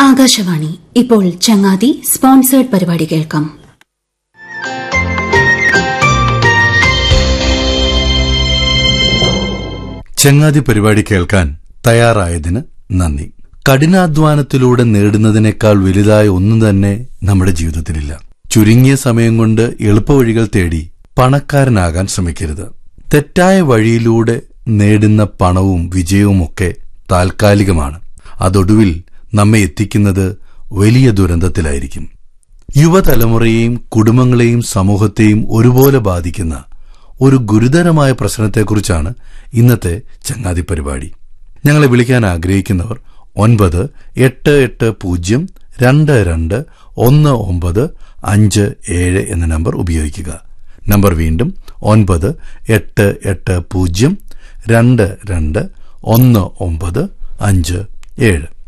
ആകാശവാണി ഇപ്പോൾ ചങ്ങാതി സ്പോൺസേഡ് പരിപാടി കേൾക്കാം ചങ്ങാതി പരിപാടി കേൾക്കാൻ തയ്യാറായതിന് നന്ദി കഠിനാധ്വാനത്തിലൂടെ നേടുന്നതിനേക്കാൾ വലുതായ ഒന്നും തന്നെ നമ്മുടെ ജീവിതത്തിലില്ല ചുരുങ്ങിയ സമയം കൊണ്ട് എളുപ്പവഴികൾ തേടി പണക്കാരനാകാൻ ശ്രമിക്കരുത് തെറ്റായ വഴിയിലൂടെ നേടുന്ന പണവും വിജയവുമൊക്കെ താൽക്കാലികമാണ് അതൊടുവിൽ നമ്മെ എത്തിക്കുന്നത് വലിയ ദുരന്തത്തിലായിരിക്കും യുവതലമുറയെയും കുടുംബങ്ങളെയും സമൂഹത്തെയും ഒരുപോലെ ബാധിക്കുന്ന ഒരു ഗുരുതരമായ പ്രശ്നത്തെക്കുറിച്ചാണ് ഇന്നത്തെ ചങ്ങാതി പരിപാടി ഞങ്ങളെ വിളിക്കാൻ ആഗ്രഹിക്കുന്നവർ ഒൻപത് എട്ട് എട്ട് പൂജ്യം രണ്ട് രണ്ട് ഒന്ന് ഒമ്പത് അഞ്ച് ഏഴ് എന്ന നമ്പർ ഉപയോഗിക്കുക നമ്പർ വീണ്ടും ഒൻപത് എട്ട് എട്ട് പൂജ്യം രണ്ട് രണ്ട് ഒന്ന് ഒമ്പത് അഞ്ച് ഏഴ്